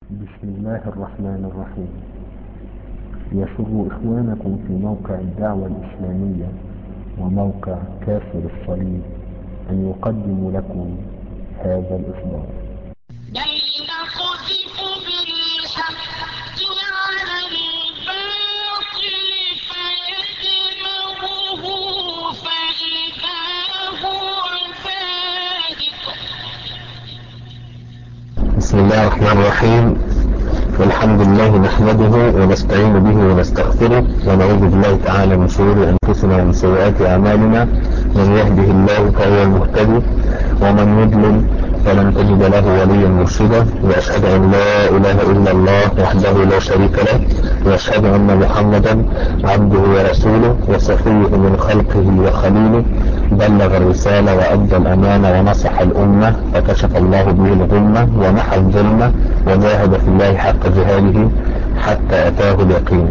بسم الله الرحمن الرحيم يسر إخوانكم في موقع الدعوة الإسلامية وموقع كافر الصليب أن يقدموا لكم هذا الإصدار بل نقذف بالحق على الباطل فيدمغه فإذا هو زاهق بسم الله الرحمن الرحيم والحمد لله نحمده ونستعين به ونستغفره ونعوذ بالله تعالى من شرور أنفسنا ومن سيئات أعمالنا من يهده الله فهو المهتدي ومن يضلل فلن تجد له وليا مرشدا وأشهد أن لا إله إلا الله وحده لا شريك له وأشهد أن محمدا عبده ورسوله وصفيه من خلقه وخليله بلغ الرسالة وأدى الأمانة ونصح الأمة فكشف الله به الغمة ومحى الظلمة وجاهد في الله حق جهاده حتى أتاه اليقين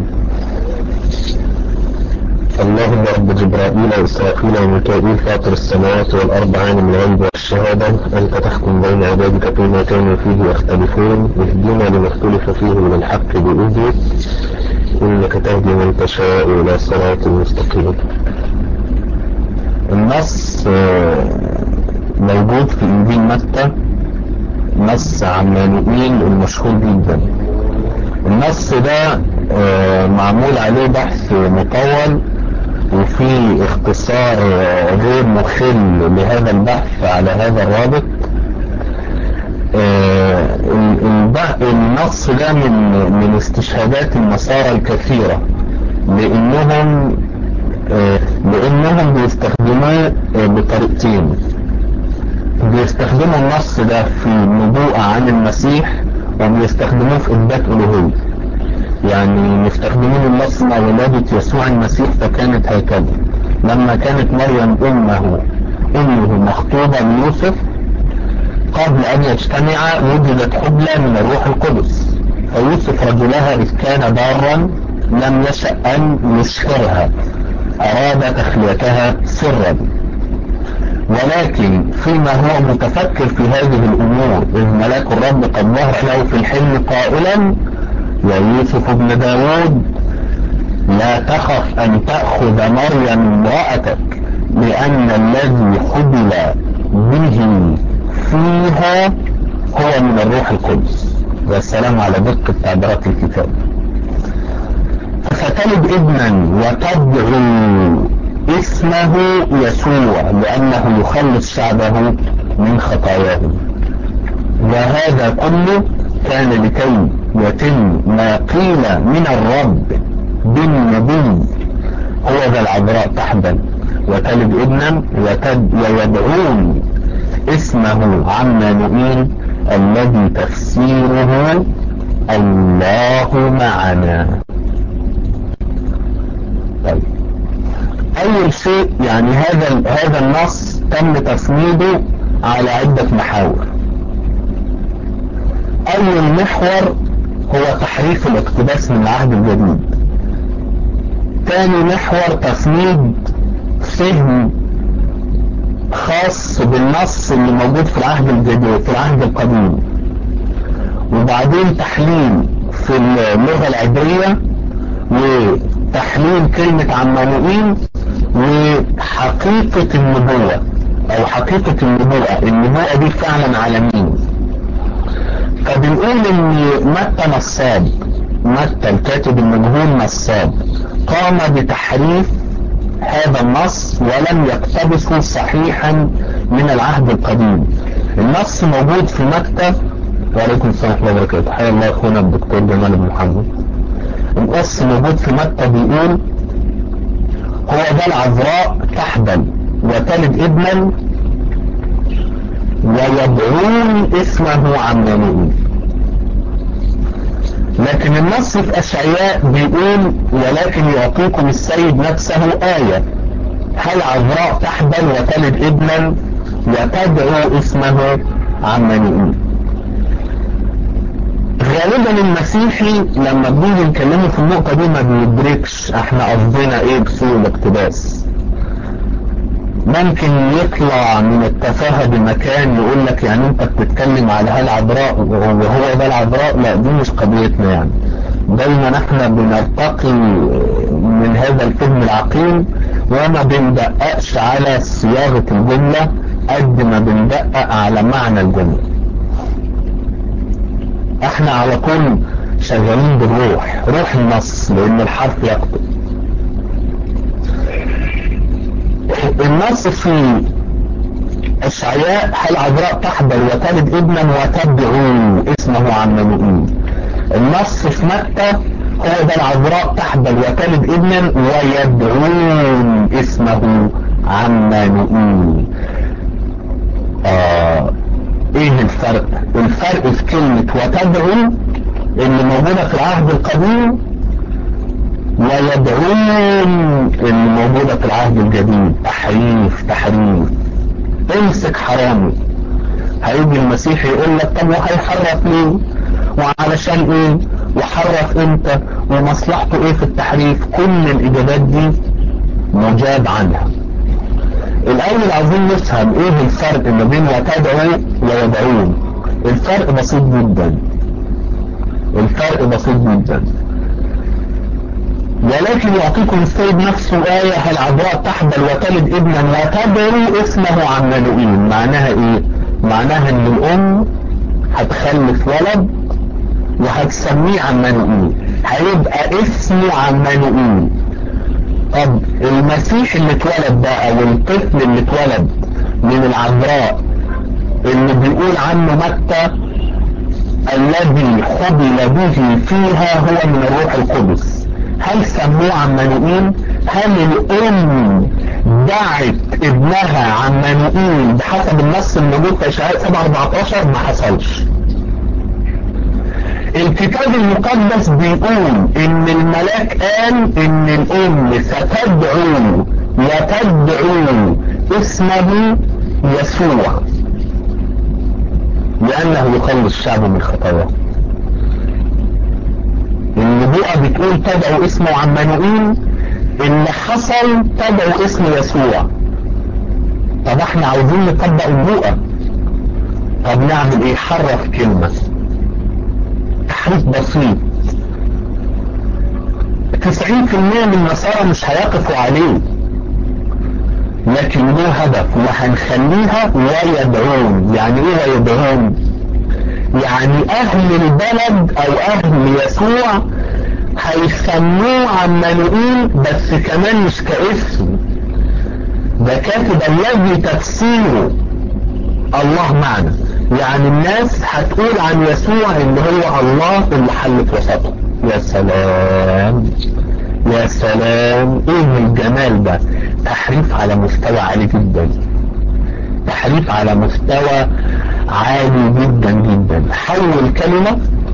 اللهم رب جبرائيل وإسرافيل وميكائيل فاطر السماوات والأرض عالم الغيب والشهادة أنت تحكم بين عبادك فيما كانوا فيه يختلفون اهدنا لما اختلف فيه من الحق بإذنك إنك تهدي من تشاء إلى صراط مستقيم النص آه، موجود في إنجيل متى نص عمانوئيل المشهور جدا النص ده آه، معمول عليه بحث مطول وفي اختصار آه، غير مخل لهذا البحث على هذا الرابط آه، ال- الب- النص ده من من استشهادات النصارى الكثيرة لانهم آه، لانهم بيستخدموه آه، بطريقتين بيستخدموا النص ده في النبوءة عن المسيح وبيستخدموه في إثبات ألوهية يعني مستخدمين النص مع ولادة يسوع المسيح فكانت هكذا لما كانت مريم أمه أمه مخطوبة ليوسف قبل أن يجتمعا وجدت حبلى من الروح القدس فيوسف رجلها إذ كان ضارا لم يشأ أن يشهرها أراد تخليتها سرا ولكن فيما هو متفكر في هذه الأمور إذ ملاك الرب قد ظهر له في الحلم قائلا يا يوسف ابن داود لا تخف أن تأخذ مريم امرأتك لأن الذي حبل به فيها هو من الروح القدس والسلام على دقة تعبيرات الكتاب فتلد ابنا وتدعو اسمه يسوع لأنه يخلص شعبه من خطاياهم وهذا كله كان لكي يتم ما قيل من الرب بالنبي هو ذا العذراء تحبل وتلد ابنا وتد ويدعون اسمه عمانوئيل الذي تفسيره الله معنا طيب اول شيء يعني هذا هذا النص تم تسنيده على عدة محاور اول محور هو تحريف الاقتباس من العهد الجديد ثاني محور تسنيد فهم خاص بالنص اللي موجود في العهد الجديد في العهد القديم وبعدين تحليل في اللغة العبرية وتحليل كلمة عمانوئيل وحقيقة النبوة او حقيقة النبوة النبوة دي فعلا على مين فبنقول ان متى نصاب متى الكاتب المجهول نصاب قام بتحريف هذا النص ولم يقتبسه صحيحا من العهد القديم النص موجود في متى وعليكم السلام ورحمة الله وبركاته حيا الله اخونا الدكتور جمال بن محمد النص موجود في متى بيقول هو ذا العذراء تحبل وتلد ابنا ويدعون اسمه عمانوئيل لكن النص في أشعياء بيقول ولكن يعطيكم السيد نفسه آية هل عذراء تحبل وتلد ابنا وتدعو اسمه عمانوئيل غالبا المسيحي لما بنيجي نكلمه في النقطة دي ما بيدركش احنا قصدنا ايه بسوء الاقتباس ممكن يطلع من التفاهة بمكان يقول لك يعني انت بتتكلم على هالعذراء وهو ده العذراء لا دي مش قضيتنا يعني دايما احنا بنرتقي من هذا الفهم العقيم وما بندققش على صياغة الجملة قد ما بندقق على معنى الجملة احنا على طول شغالين بالروح روح النص لان الحرف يكتب النص في اشعياء هل عذراء تحبل وتلد ابنا وتدعو اسمه عمانوئيل النص في مكة هو ده العذراء تحبل وتلد ابنا ويدعون اسمه عمانوئيل آه ايه الفرق الفرق في كلمة وتدعو اللي موجودة في العهد القديم ويدعون اللي موجودة في العهد الجديد تحريف تحريف امسك حرامي هيجي المسيح يقول لك طب وهيحرف ليه وعلشان ايه وحرف امتى ومصلحته ايه في التحريف كل الاجابات دي مجاب عنها الاول عايزين نفهم ايه الفرق ما بين وتدعو ويدعون الفرق بسيط جدا الفرق بسيط جدا ولكن يعطيكم السيد نفسه آية هل عذراء تحبل وتلد ابنا وتدعو اسمه عمانوئيل معناها ايه معناها ان الام هتخلف ولد وهتسميه عمانوئيل هيبقى اسمه عمانوئيل طب المسيح اللي اتولد ده او الطفل اللي اتولد من العذراء اللي بيقول عنه متى الذي حبل به فيها هو من الروح القدس هل سموه عمانوئيل هل الام دعت ابنها عمانوئيل بحسب النص الموجود في اشعياء 7 14 ما حصلش الكتاب المقدس بيقول ان الملاك قال ان الام ستدعو وتدعو اسمه يسوع لانه يخلص الشعب من خطاياه النبوءة بتقول تدعو اسمه عمانوئيل اللي حصل تدعو اسم يسوع طب احنا عاوزين نطبق النبوءة طب نعمل ايه حرف كلمة تحريف بسيط 90% من النصارى مش هيقفوا عليه لكن له هدف وهنخليها ويدعون يعني ايه ويدعون يعني اهل البلد او اهل يسوع هيسموه عمانوئيل بس كمان مش كاسم ده كاتب الذي تفسيره الله معنا يعني الناس هتقول عن يسوع ان هو الله اللي حل في وسطه يا سلام يا سلام ايه الجمال ده تحريف على مستوى عالي جدا تحريف على مستوى عالي جدا جدا حول كلمة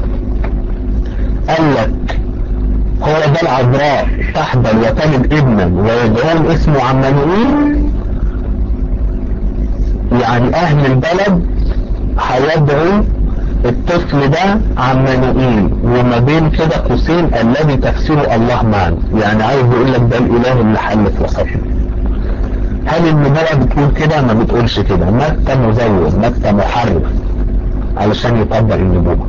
قال لك هو ده العذراء تحبل وتلد ابنا ويدعون اسمه عمانوئيل يعني اهل البلد هيدعو الطفل ده عمانوئيل وما بين كده قوسين الذي تفسيره الله معنا يعني عايز يقول لك ده الاله اللي حل في وسطنا هل النبوة بتقول كده ما بتقولش كده متى مزور متى محرف علشان يطبق النبوة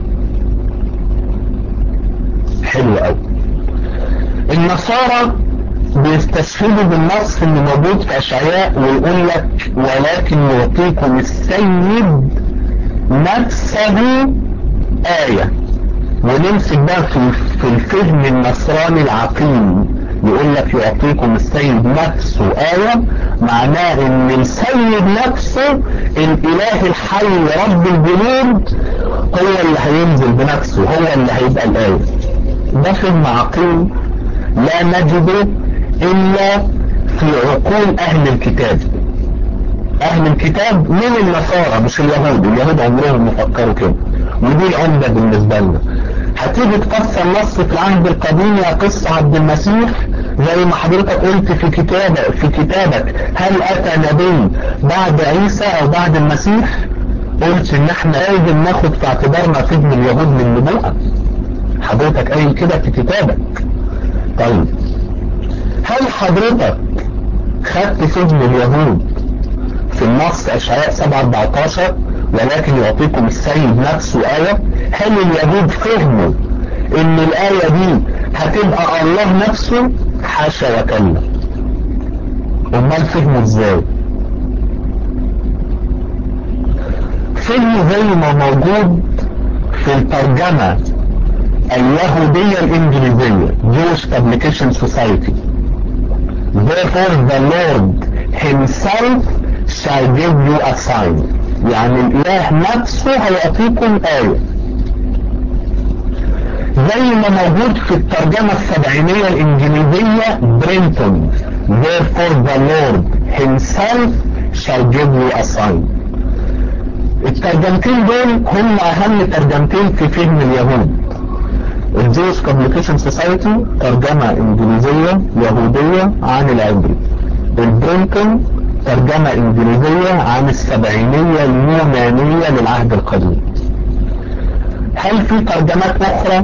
حلو قوي النصارى بيستشهدوا بالنص اللي موجود في اشعياء ويقول لك ولكن يعطيكم السيد نفسه آية ونمسك بقى في, في الفهم النصراني العقيم يقول لك يعطيكم السيد نفسه آية معناه ان السيد نفسه الاله الحي رب الجنود هو اللي هينزل بنفسه هو اللي هيبقى الآية ده فهم عقيم لا نجده الا في عقول اهل الكتاب اهل الكتاب من النصارى مش اليهود اليهود عمرهم ما فكروا كده ودي العمدة بالنسبة لنا هتيجي تفسر نص في العهد القديم يا قصة عبد المسيح زي ما حضرتك قلت في كتابك في كتابك هل اتى نبي بعد عيسى او بعد المسيح قلت ان احنا لازم ناخد في اعتبارنا فهم اليهود من النبوءة حضرتك قايل كده في كتابك طيب هل حضرتك خدت فهم اليهود في النص اشعياء 7 14 ولكن يعطيكم السيد نفسه آية هل اليهود فهموا ان الآية دي هتبقى الله نفسه حاشا وكلا امال فهموا ازاي فهموا زي ما موجود في الترجمة اليهودية الانجليزية Jewish Publication Society Therefore the Lord himself shall give you a sign يعني الاله نفسه هيعطيكم آية زي ما موجود في الترجمة السبعينية الانجليزية برينتون Therefore the Lord himself shall give you a sign الترجمتين دول هم اهم ترجمتين في فهم اليهود الجوش كوميونيكيشن سوسايتي ترجمة انجليزية يهودية عن العبري البرينتون ترجمة انجليزية عن السبعينية اليونانية للعهد القديم هل في ترجمات اخرى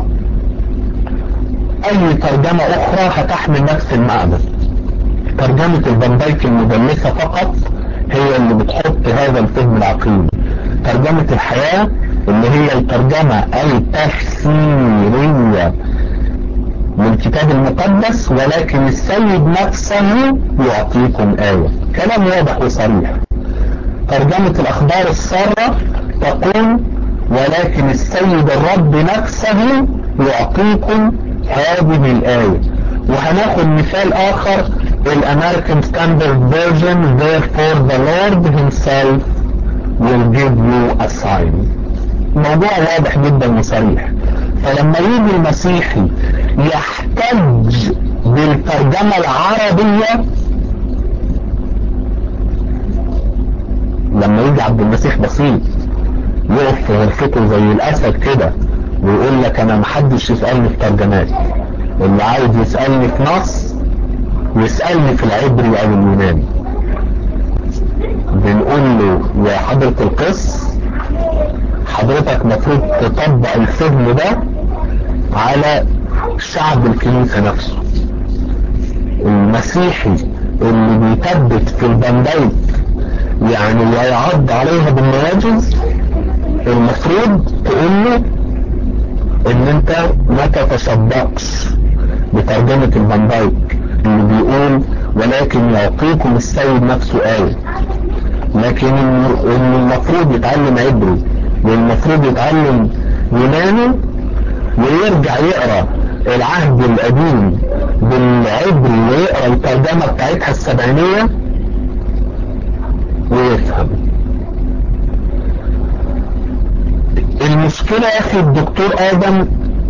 اي ترجمة اخرى هتحمل نفس المعنى ترجمة البندايك المدلسة فقط هي اللي بتحط هذا الفهم العقيم ترجمة الحياة اللي هي الترجمة التفسيرية للكتاب المقدس ولكن السيد نفسه يعطيكم آية كلام واضح وصريح ترجمة الأخبار السارة تقول ولكن السيد الرب نفسه يعطيكم هذه الآية وهناخد مثال آخر الأمريكان ستاندرد فيرجن therefore the Lord himself will give you a sign موضوع واضح جدا وصريح فلما يجي المسيحي يحتج بالترجمة العربية لما يجي عبد المسيح بسيط يقف في غرفته زي الاسد كده ويقول لك انا محدش يسألني في ترجمات اللي عايز يسألني في نص يسألني في العبري او اليوناني بنقول له يا حضرة القس حضرتك مفروض تطبق الفهم ده على شعب الكنيسة نفسه المسيحي اللي بيثبت في البندايك يعني ويعض عليها بالنواجز المفروض تقول له ان انت ما تتصدقش بترجمة البندايك اللي بيقول ولكن يعطيكم السيد نفسه آية لكن ان المفروض يتعلم عبري والمفروض يتعلم يوناني ويرجع يقرا العهد القديم بالعبري ويقرا الترجمة بتاعتها السبعينية ويفهم المشكلة يا اخي الدكتور ادم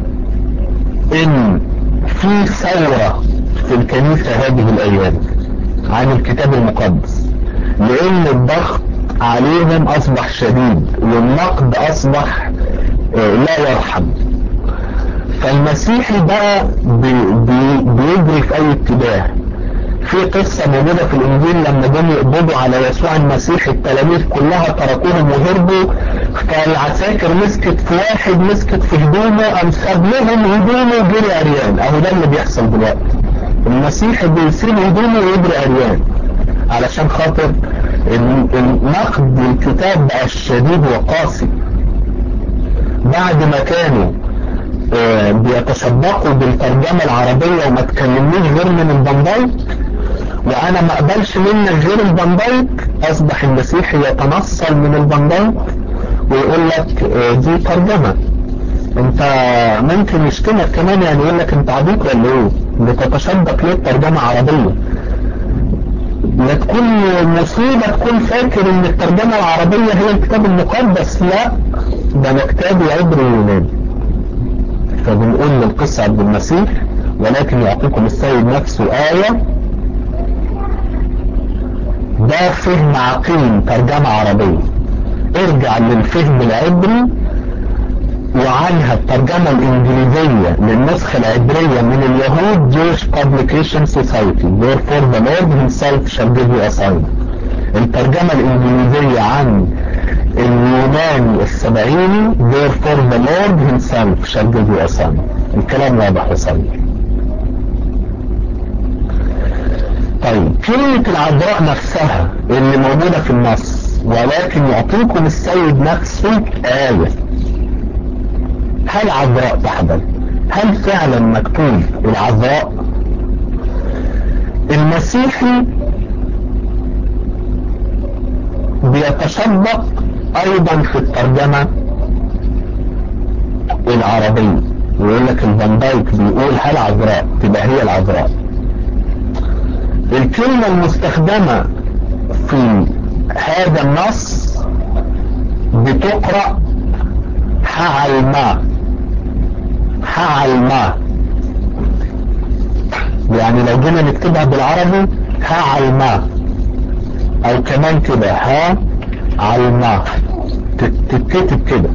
ان في ثورة في الكنيسة هذه الايام عن الكتاب المقدس لان الضغط عليهم اصبح شديد والنقد اصبح لا يرحم فالمسيحي بقى بي بي بيجري في اي اتجاه في قصة موجودة في الانجيل لما جم يقبضوا على يسوع المسيح التلاميذ كلها تركوهم وهربوا فالعساكر مسكت في واحد مسكت في هدومه قام ساب لهم هدومه وجري عريان اهو ده اللي بيحصل دلوقتي المسيح بيسيب هدومه ويجري عريان علشان خاطر النقد الكتاب بقى الشديد وقاسي بعد ما كانوا بيتسبقوا بالترجمة العربية وما تكلمنيش غير من البندايك وانا ما اقبلش منك غير البندايك اصبح المسيحي يتنصل من البندايك ويقول لك دي ترجمة انت ممكن يشتمك كمان يعني يقول لك انت عبيط ولا ايه بتتشبك ليه ترجمة عربية لا تكون مصيبة تكون فاكر ان الترجمة العربية هي الكتاب المقدس لا ده انا كتابي عبري يوناني فبنقول للقس عبد المسيح ولكن يعطيكم السيد نفسه آية ده فهم عقيم ترجمة عربية ارجع للفهم العبري وعنها الترجمة الإنجليزية للنسخة العبرية من اليهود Jewish Publication Society Therefore the Lord himself shall give you a sign الترجمة الإنجليزية عن اليوناني السبعيني Therefore the Lord himself shall give you a sign الكلام واضح وصريح طيب كلمة العذراء نفسها اللي موجودة في النص ولكن يعطيكم السيد نفسه آية هل عذراء تحبل هل فعلا مكتوب العذراء المسيحي بيتشبق ايضا في الترجمة العربية يقول لك الفان دايك بيقول هل عذراء تبقى هي العذراء الكلمة المستخدمة في هذا النص بتقرأ حعلما حعلما يعني لو جينا نكتبها بالعربي حعلما او كمان كده ها علما تتكتب كده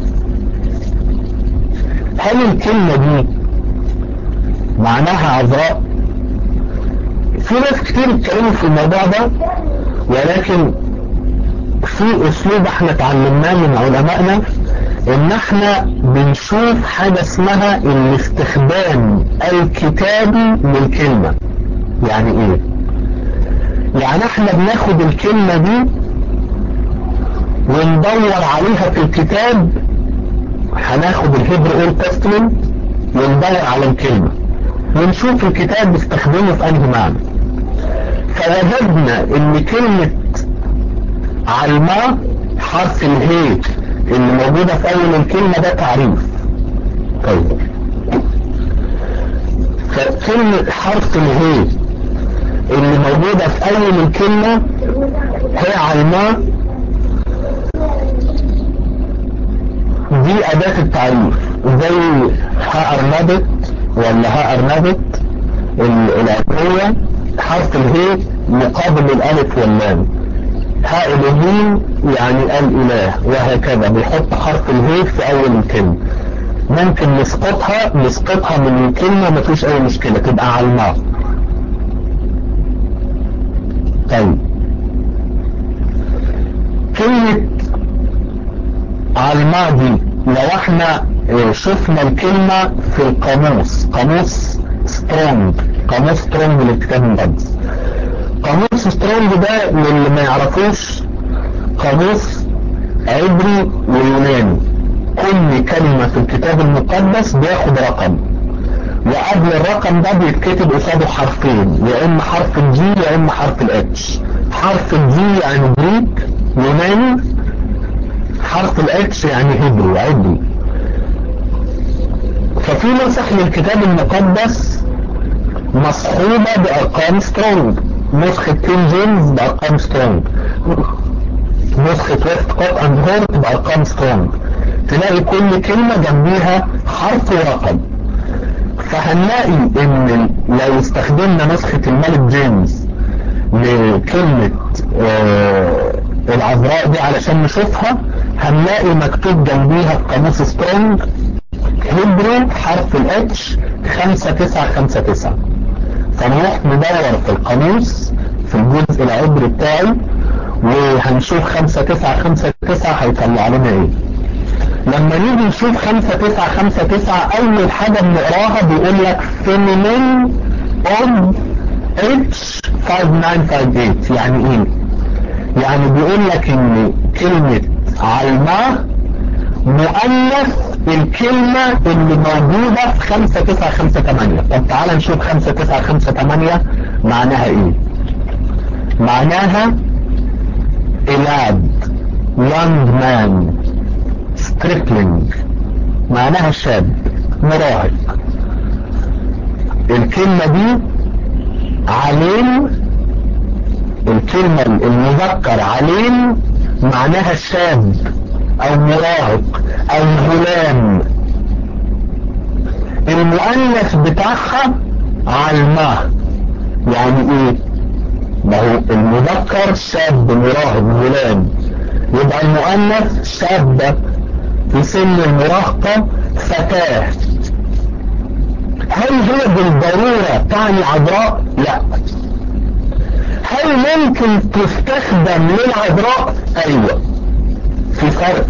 هل الكلمة دي معناها عذراء في ناس كتير اتكلموا في الموضوع ده ولكن في اسلوب احنا اتعلمناه من علمائنا ان احنا بنشوف حاجة اسمها الاستخدام الكتابي للكلمة يعني ايه يعني احنا بناخد الكلمة دي وندور عليها في الكتاب هناخد الهيبرو اول تستمنت وندور على الكلمة ونشوف الكتاب بيستخدمه في انهي معنى فوجدنا ان كلمة علما حرف الهي اللي موجودة في اول الكلمة ده تعريف طيب فكلمة حرف الهي اللي موجودة في اول الكلمة هي علما دي اداة التعريف زي ها ارنبت ولا ها ارنبت العبرية حرف الهي مقابل الالف واللام ها الهين يعني الاله وهكذا بيحط حرف الهي في اول الكلمة ممكن نسقطها نسقطها من الكلمة مفيش اي مشكلة تبقى علماء طيب كلمة علماء دي لو احنا شفنا الكلمة في القاموس قاموس سترونج قاموس سترونج للكتاب المقدس قاموس سترونج ده للي ما يعرفوش قاموس عبري ويوناني كل كلمة في الكتاب المقدس بياخد رقم وقبل الرقم ده بيتكتب قصاده حرفين يا اما حرف الجي يا اما حرف الاتش حرف الجي يعني جريك يوناني حرف الاتش يعني هبري عبري ففي نسخ للكتاب المقدس مصحوبة بأرقام سترونج نسخة كين جيمز بأرقام سترونج نسخة ويست كوت اند هورت بأرقام سترونج تلاقي كل كلمة جنبيها حرف ورقم فهنلاقي ان لو استخدمنا نسخة الملك جيمس لكلمة آه العذراء دي علشان نشوفها هنلاقي مكتوب جنبيها في قاموس سترونج هبرو حرف الاتش 5959 فنروح ندور في القاموس في الجزء العبري بتاعي وهنشوف 5959 هيطلع لنا ايه لما نيجي نشوف 5959 اول حاجة بنقراها بيقول لك feminine on H 5958 يعني ايه يعني بيقول لك ان كلمة علماء مؤلف الكلمة اللي موجودة في 5958 طب تعال نشوف 5958 معناها ايه معناها الاد young man stripling معناها شاب مراهق الكلمة دي عليم الكلمة المذكر عليم معناها شاب او مراهق او غلام المؤنث بتاعها علمة يعني ايه ما هو المذكر شاب مراهق غلام يبقى المؤنث شابة في سن المراهقة فتاة هل هي بالضرورة تعني عذراء لا هل ممكن تستخدم للعذراء ايوه في فرق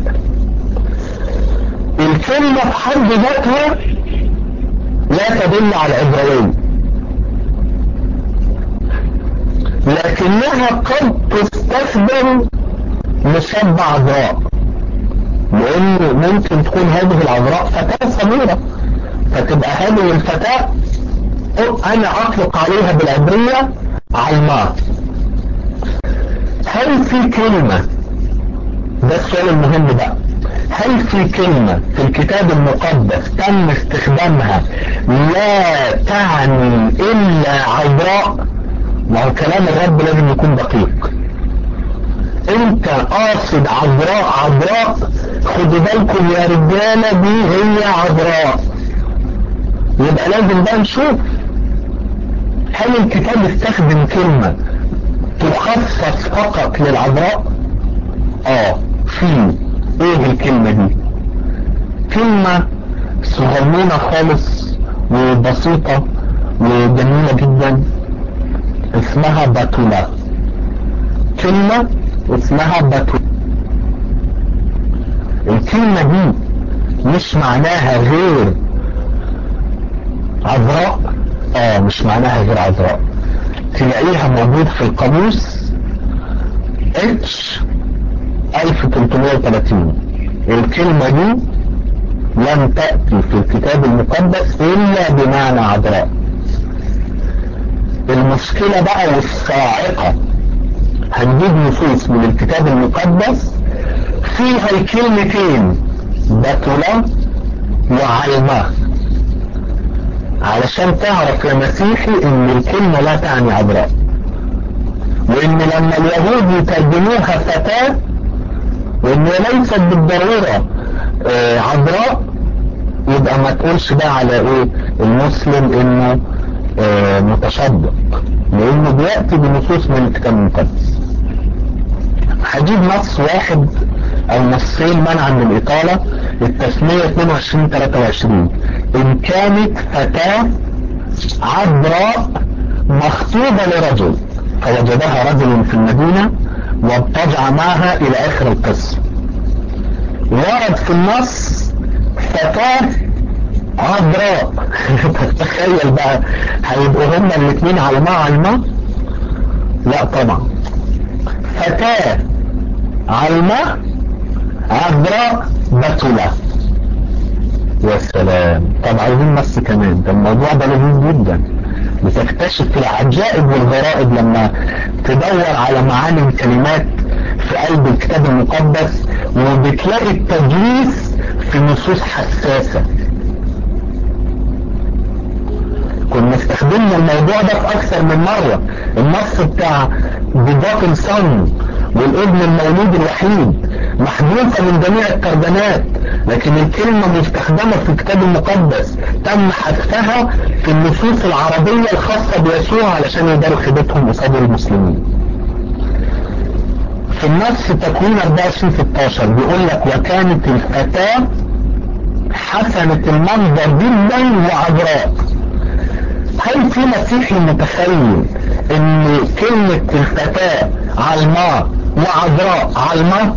الكلمة في حد ذاتها لا تدل على العبروية لكنها قد تستخدم لشاب عذراء لان ممكن تكون هذه العذراء فتاة صغيرة فتبقى هذه الفتاة انا اطلق عليها بالعبرية علماء هل في كلمة ده السؤال المهم بقى هل في كلمة في الكتاب المقدس تم استخدامها لا تعني الا عذراء ما هو كلام الرب لازم يكون دقيق انت قاصد عذراء عذراء خدوا بالكم يا رجالة دي هي عذراء يبقى لازم بقى نشوف هل الكتاب استخدم كلمة تخصص فقط للعذراء اه في ايه الكلمة دي كلمة صغنونة خالص وبسيطة وجميلة جدا اسمها باتولا كلمة اسمها باتولا الكلمة دي مش معناها غير عذراء اه مش معناها غير عذراء تلاقيها موجود في القاموس اتش 1330 الكلمة دي لم تأتي في الكتاب المقدس إلا بمعنى عذراء المشكلة بقى والصاعقة هنجيب نصوص من الكتاب المقدس فيها الكلمتين بطلة وعلمة علشان تعرف يا مسيحي ان الكلمة لا تعني عذراء وان لما اليهود يترجموها فتاة وان ليست بالضرورة آه عذراء يبقى ما تقولش بقى على ايه المسلم انه آه متشدق لانه بيأتي بنصوص من الكتاب المقدس هجيب نص واحد او نصين منعا من الاطالة التسمية 22 23 ان كانت فتاة عذراء مخطوبة لرجل فوجدها رجل في المدينة واضطجع معها الى اخر القصة ورد في النص فتاة عذراء تخيل بقى هيبقوا هما الاثنين علماء علماء لا طبعا فتاة علماء عذراء بتولة يا سلام طب عايزين نص كمان ده الموضوع ده لذيذ جدا بتكتشف العجائب والغرائب لما تدور على معاني الكلمات في قلب الكتاب المقدس وبتلاقي التدليس في نصوص حساسة كنا استخدمنا الموضوع ده في اكثر من مرة النص بتاع بيجاكن صن والابن المولود الوحيد محذوفة من جميع الترجمات لكن الكلمة مستخدمة في الكتاب المقدس تم حذفها في النصوص العربية الخاصة بيسوع علشان يداروا خيبتهم قصاد المسلمين في النص تكوين 24 16 بيقول لك وكانت الفتاة حسنة المنظر جدا وعذراء هل في مسيحي متخيل ان كلمة الفتاة علماء وعذراء علماء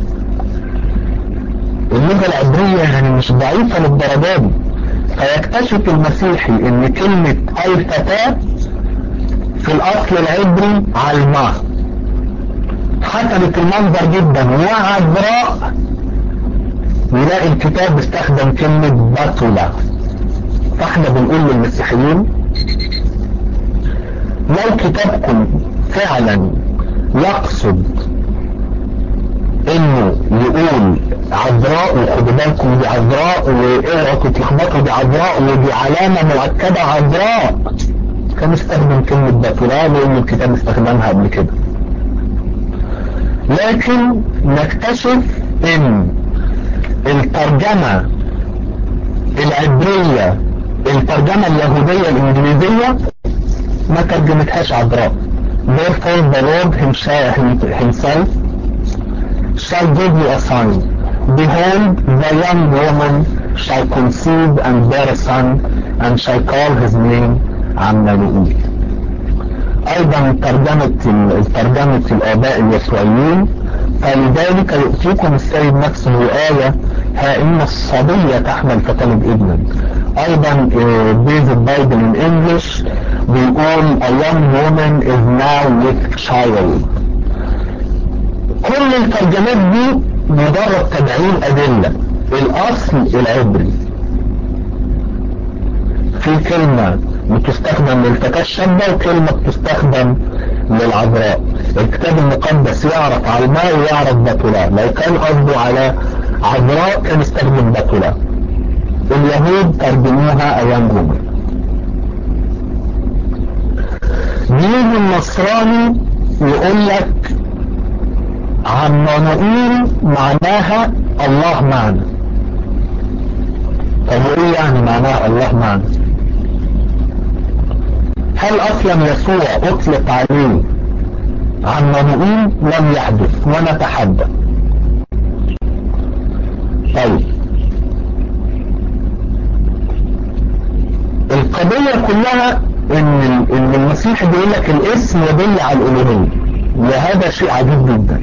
اللغة العبرية يعني مش ضعيفة للدرجة دي فيكتشف المسيحي ان كلمة الفتاة في الاصل العبري علماء حسنة المنظر جدا وعذراء يلاقي الكتاب استخدم كلمة بطلة فاحنا بنقول للمسيحيين لو كتابكم فعلا يقصد انه يقول عذراء وخدوا بالكم دي عذراء واوعوا تتلخبطوا دي عذراء ودي علامة مؤكدة عذراء كان استخدم كلمة بطلة لان الكتاب استخدمها قبل كده لكن نكتشف ان الترجمة العبرية الترجمة اليهودية الانجليزية ما ترجمتهاش عذراء therefore the Lord himself shall give you a sign behold the young woman shall conceive and bear a son and shall call his name عمانوئيل ايضا ترجمة الترجمة الاباء اليسوعيين فلذلك يؤتيكم السيد نفسه آية ها إن الصبية تحمل فتلد ابنا أيضا بيز بايبل in English بيقول a young woman is now with child كل الترجمات دي مجرد تدعيم أدلة الأصل العبري في كلمة بتستخدم للفتاة الشابة وكلمة بتستخدم للعذراء الكتاب المقدس يعرف على الماء ويعرف بطلاء لو كان قصده على عذراء كان يستخدم بطلاء اليهود ترجموها أيام جمعة بيجي النصراني يقول لك عمانوئيل معناها الله معنا طب ايه يعني معناها الله معنا هل اصلا يسوع اطلق عليه عمانوئيل لم يحدث ونتحدى طيب القضية كلها ان ان المسيح بيقول لك الاسم يدل على الالوهية وهذا شيء عجيب جدا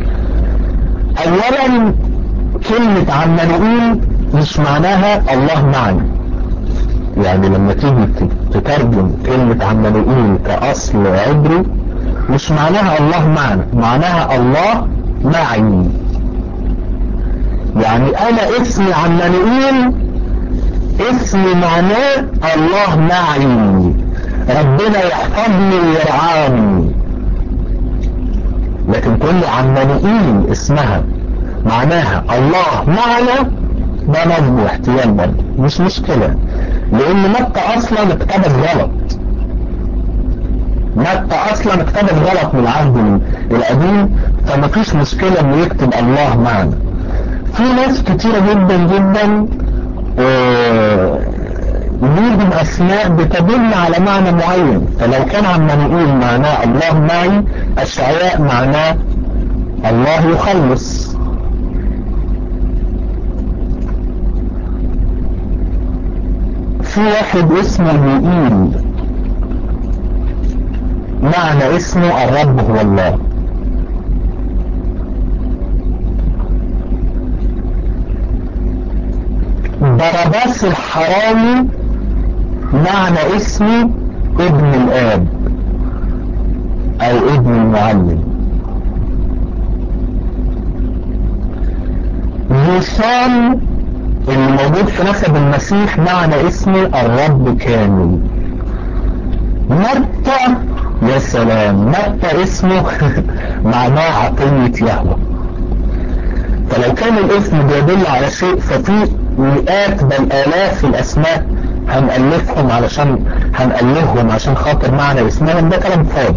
اولا كلمة عمانوئيل مش معناها الله معنا يعني لما تيجي تترجم كلمة عمانوئيل كأصل عبري مش معناها الله معنا معناها الله معي يعني انا اسمي عمانوئيل اسمي معناه الله معي ربنا يحفظني ويرعاني لكن كل عمانوئيل اسمها معناها الله معنا ده نظم واحتيال برضه مش مشكلة لان متى اصلا اتكتبت غلط متى اصلا اتكتبت غلط من العهد القديم فمفيش مشكلة انه يكتب الله معنا في ناس كتيرة جدا جدا ليهم اسماء بتدل على معنى معين فلو كان عمانوئيل معناه الله معي اشعياء معناه الله يخلص في واحد اسمه يقيل معنى اسمه الرب هو الله ضرباس الحرامي معنى اسمه ابن الاب او ابن المعلم يوسان اللي موجود في نسب المسيح معنى اسمه الرب كامل متى يا سلام متى اسمه معناه عطية يهوه فلو كان الاسم بيدل على شيء ففي مئات بل آلاف الأسماء هنألفهم علشان هنألفهم عشان خاطر معنى اسمهم ده كلام فاضي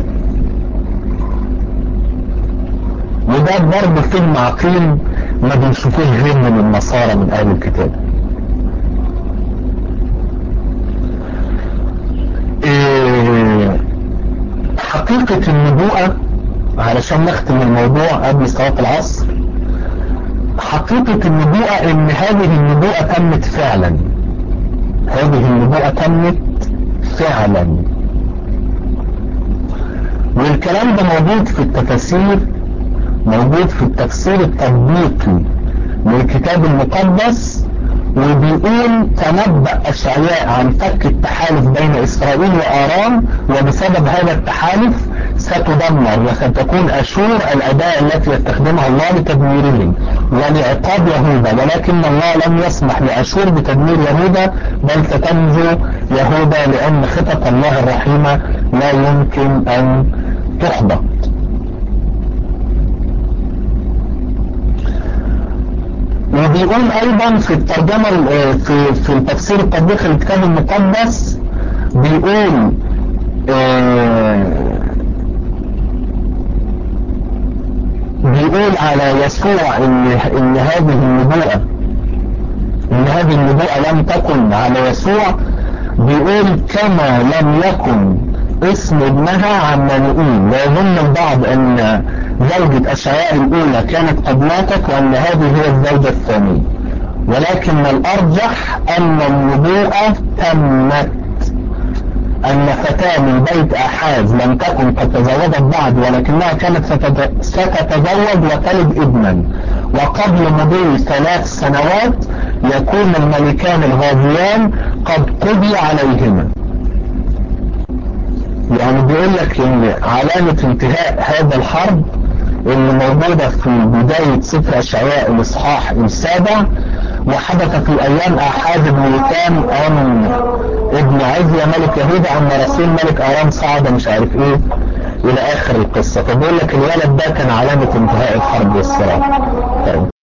وده برضه فيلم عقيم ما بنشوفوش غير من النصارى من أهل الكتاب إيه حقيقة النبوءة علشان نختم الموضوع قبل صلاة العصر حقيقة النبوءة ان هذه النبوءة تمت فعلا هذه النبوءة تمت فعلا والكلام ده موجود في التفاسير موجود في التفسير التطبيقي للكتاب المقدس وبيقول تنبأ أشعياء عن فك التحالف بين إسرائيل وآرام وبسبب هذا التحالف ستدمر وستكون أشور الأداة التي يستخدمها الله لتدميرهم ولعقاب يهوذا ولكن الله لم يسمح لأشور بتدمير يهوذا بل ستنجو يهوذا لأن خطط الله الرحيمة لا يمكن أن تحبط وبيقول ايضا في الترجمة في, في التفسير التطبيقي للكتاب المقدس بيقول بيقول على يسوع ان, إن هذه النبوءة ان هذه النبوءة لم تكن على يسوع بيقول كما لم يكن اسم ابنها عمانوئيل ويظن البعض ان زوجة اشعياء الاولى كانت قد ماتت وان هذه هي الزوجة الثانية ولكن الارجح ان النبوءة تمت ان فتاة من بيت احاز لم تكن قد تزوجت بعد ولكنها كانت ستتزوج وتلد ابنا وقبل مضي ثلاث سنوات يكون الملكان الغازيان قد قضي عليهما يعني بيقول لك ان علامة انتهاء هذا الحرب اللي موجودة في بداية سفر اشعياء الاصحاح السابع وحدث في ايام احاد بن يتام ان ابن عزيا ملك يهوذا ان رسول ملك ارام صعد مش عارف ايه الى اخر القصة فبيقول لك الولد ده كان علامة انتهاء الحرب والصراع طيب